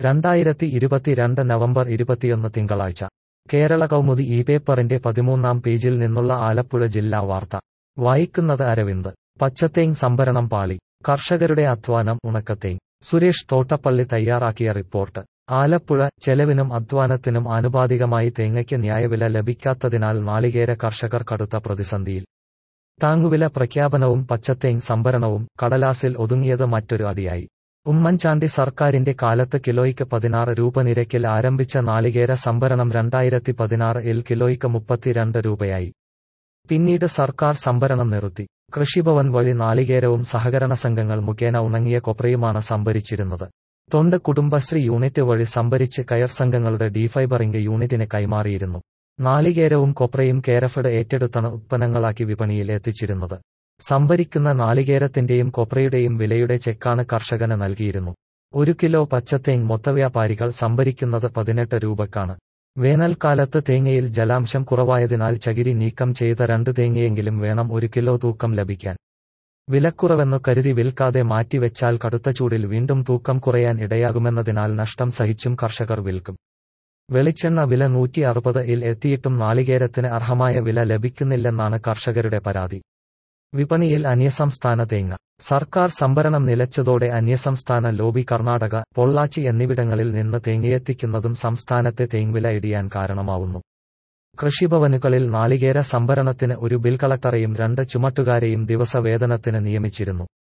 രണ്ടായിരത്തി ഇരുപത്തിരണ്ട് നവംബർ ഇരുപത്തിയൊന്ന് തിങ്കളാഴ്ച കേരള കൗമുദി ഈ പേപ്പറിന്റെ പതിമൂന്നാം പേജിൽ നിന്നുള്ള ആലപ്പുഴ ജില്ലാ വാർത്ത വായിക്കുന്നത് അരവിന്ദ് പച്ചത്തേങ് സംഭരണം പാളി കർഷകരുടെ അധ്വാനം ഉണക്കത്തേങ് സുരേഷ് തോട്ടപ്പള്ളി തയ്യാറാക്കിയ റിപ്പോർട്ട് ആലപ്പുഴ ചെലവിനും അധ്വാനത്തിനും ആനുപാതികമായി തേങ്ങയ്ക്ക് ന്യായവില ലഭിക്കാത്തതിനാൽ നാളികേര കർഷകർ കടുത്ത പ്രതിസന്ധിയിൽ താങ്ങുവില പ്രഖ്യാപനവും പച്ചത്തേങ് സംഭരണവും കടലാസിൽ ഒതുങ്ങിയത് മറ്റൊരു അടിയായി ഉമ്മൻചാണ്ടി സർക്കാരിന്റെ കാലത്ത് കിലോയ്ക്ക് പതിനാറ് രൂപ നിരക്കിൽ ആരംഭിച്ച നാളികേര സംഭരണം രണ്ടായിരത്തി പതിനാറ് ഇൽ കിലോയ്ക്ക് മുപ്പത്തിരണ്ട് രൂപയായി പിന്നീട് സർക്കാർ സംഭരണം നിർത്തി കൃഷിഭവൻ വഴി നാളികേരവും സഹകരണ സംഘങ്ങൾ മുഖേന ഉണങ്ങിയ കൊപ്രയുമാണ് സംഭരിച്ചിരുന്നത് തൊണ്ട് കുടുംബശ്രീ യൂണിറ്റ് വഴി സംഭരിച്ച് കയർ സംഘങ്ങളുടെ ഡീഫൈബറിംഗ് യൂണിറ്റിന് കൈമാറിയിരുന്നു നാളികേരവും കൊപ്രയും കേരഫഡ് ഏറ്റെടുത്താണ് ഉത്പന്നങ്ങളാക്കി വിപണിയിൽ എത്തിച്ചിരുന്നത് സംഭരിക്കുന്ന നാളികേരത്തിന്റെയും കൊപ്രയുടെയും വിലയുടെ ചെക്കാണ് കർഷകന് നൽകിയിരുന്നു ഒരു കിലോ പച്ചത്തേങ് മൊത്തവ്യാപാരികൾ സംഭരിക്കുന്നത് പതിനെട്ട് രൂപക്കാണ് വേനൽക്കാലത്ത് തേങ്ങയിൽ ജലാംശം കുറവായതിനാൽ ചകിരി നീക്കം ചെയ്ത രണ്ട് തേങ്ങയെങ്കിലും വേണം ഒരു കിലോ തൂക്കം ലഭിക്കാൻ വിലക്കുറവെന്നു കരുതി വിൽക്കാതെ മാറ്റിവെച്ചാൽ കടുത്ത ചൂടിൽ വീണ്ടും തൂക്കം കുറയാൻ ഇടയാകുമെന്നതിനാൽ നഷ്ടം സഹിച്ചും കർഷകർ വിൽക്കും വെളിച്ചെണ്ണ വില നൂറ്റി അറുപത് ഇൽ എത്തിയിട്ടും നാളികേരത്തിന് അർഹമായ വില ലഭിക്കുന്നില്ലെന്നാണ് കർഷകരുടെ പരാതി വിപണിയിൽ അന്യസംസ്ഥാന തേങ്ങ സർക്കാർ സംഭരണം നിലച്ചതോടെ അന്യസംസ്ഥാന ലോബി കർണാടക പൊള്ളാച്ചി എന്നിവിടങ്ങളിൽ നിന്ന് തേങ്ങയെത്തിക്കുന്നതും സംസ്ഥാനത്തെ തേങ്വില ഇടിയാൻ കാരണമാവുന്നു കൃഷിഭവനുകളിൽ നാളികേര സംഭരണത്തിന് ഒരു ബിൽ കളക്ടറെയും രണ്ട് ചുമട്ടുകാരെയും ദിവസവേതനത്തിന് നിയമിച്ചിരുന്നു